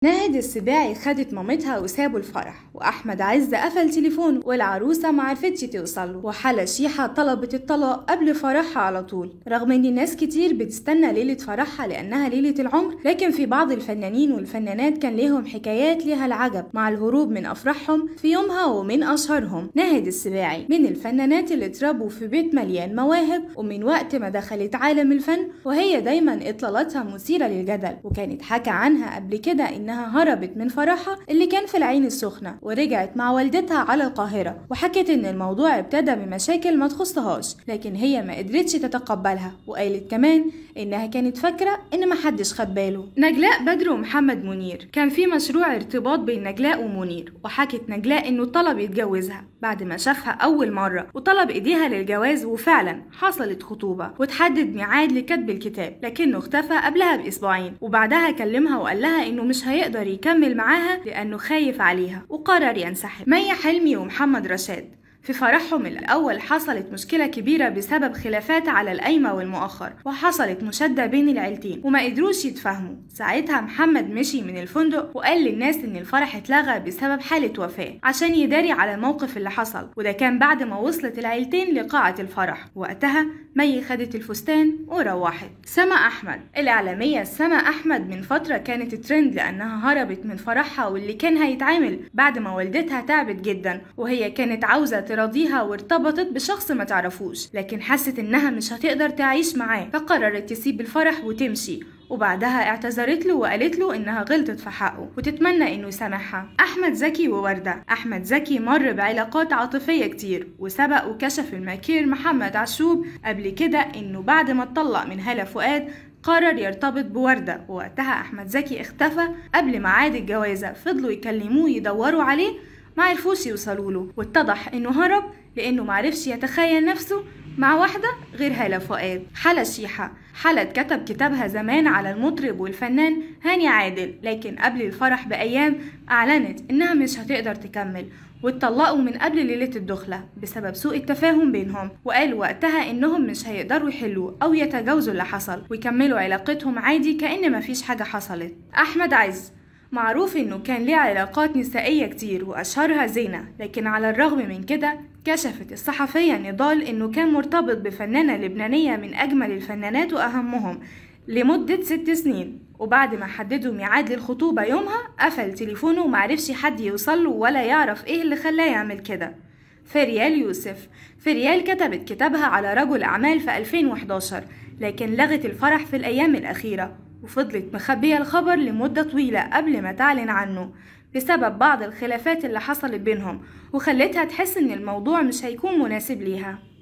ناهد السباعي خدت مامتها وسابوا الفرح واحمد عز قفل تليفونه والعروسه معرفتش توصله وحلا شيحه طلبت الطلاق قبل فرحها على طول رغم ان ناس كتير بتستنى ليله فرحها لانها ليله العمر لكن في بعض الفنانين والفنانات كان ليهم حكايات ليها العجب مع الهروب من افراحهم في يومها ومن اشهرهم ناهد السباعي من الفنانات اللي اتربوا في بيت مليان مواهب ومن وقت ما دخلت عالم الفن وهي دايما اطلالاتها مثيره للجدل وكانت حكى عنها قبل كده انها إنها هربت من فرحها اللي كان في العين السخنة ورجعت مع والدتها على القاهرة وحكت إن الموضوع ابتدى بمشاكل ما تخصهاش لكن هي ما قدرتش تتقبلها وقالت كمان إنها كانت فاكرة إن محدش خد باله نجلاء بدر ومحمد منير كان في مشروع ارتباط بين نجلاء ومنير وحكت نجلاء إنه طلب يتجوزها بعد ما شافها أول مرة وطلب إيديها للجواز وفعلا حصلت خطوبة وتحدد ميعاد لكتب الكتاب لكنه اختفى قبلها بأسبوعين وبعدها كلمها وقال لها إنه مش هيقدر يكمل معاها لأنه خايف عليها وقرر ينسحب مي حلمي ومحمد رشاد في فرحهم الأول حصلت مشكلة كبيرة بسبب خلافات على القايمة والمؤخر وحصلت مشادة بين العيلتين وما قدروش يتفاهموا ساعتها محمد مشي من الفندق وقال للناس إن الفرح اتلغى بسبب حالة وفاة عشان يداري على الموقف اللي حصل وده كان بعد ما وصلت العيلتين لقاعة الفرح وقتها مي خدت الفستان وروحت سما أحمد الإعلامية سما أحمد من فترة كانت ترند لأنها هربت من فرحها واللي كان هيتعمل بعد ما والدتها تعبت جدا وهي كانت عاوزة تراضيها وارتبطت بشخص ما تعرفوش لكن حست إنها مش هتقدر تعيش معاه فقررت تسيب الفرح وتمشي وبعدها اعتذرت له وقالت له انها غلطت في حقه وتتمنى انه يسامحها احمد زكي ووردة احمد زكي مر بعلاقات عاطفية كتير وسبق وكشف الماكير محمد عشوب قبل كده انه بعد ما اتطلق من هالة فؤاد قرر يرتبط بوردة ووقتها أحمد زكي اختفى قبل ميعاد الجوازة فضلوا يكلموه يدوروا عليه معرفوش يوصلوا له واتضح انه هرب لانه معرفش يتخيل نفسه مع واحدة غير هالة فؤاد حلا شيحة حلا كتب كتابها زمان على المطرب والفنان هاني عادل لكن قبل الفرح بأيام أعلنت إنها مش هتقدر تكمل واتطلقوا من قبل ليلة الدخلة بسبب سوء التفاهم بينهم وقالوا وقتها إنهم مش هيقدروا يحلوا أو يتجاوزوا اللي حصل ويكملوا علاقتهم عادي كأن مفيش حاجة حصلت أحمد عز معروف انه كان ليه علاقات نسائية كتير واشهرها زينة لكن على الرغم من كده كشفت الصحفية نضال انه كان مرتبط بفنانة لبنانية من اجمل الفنانات واهمهم لمدة ست سنين وبعد ما حددوا ميعاد للخطوبة يومها قفل تليفونه ومعرفش حد يوصله ولا يعرف ايه اللي خلاه يعمل كده فريال يوسف فريال كتبت كتابها على رجل أعمال في 2011 لكن لغت الفرح في الأيام الأخيرة وفضلت مخبية الخبر لمدة طويلة قبل ما تعلن عنه بسبب بعض الخلافات اللي حصلت بينهم وخلتها تحس ان الموضوع مش هيكون مناسب ليها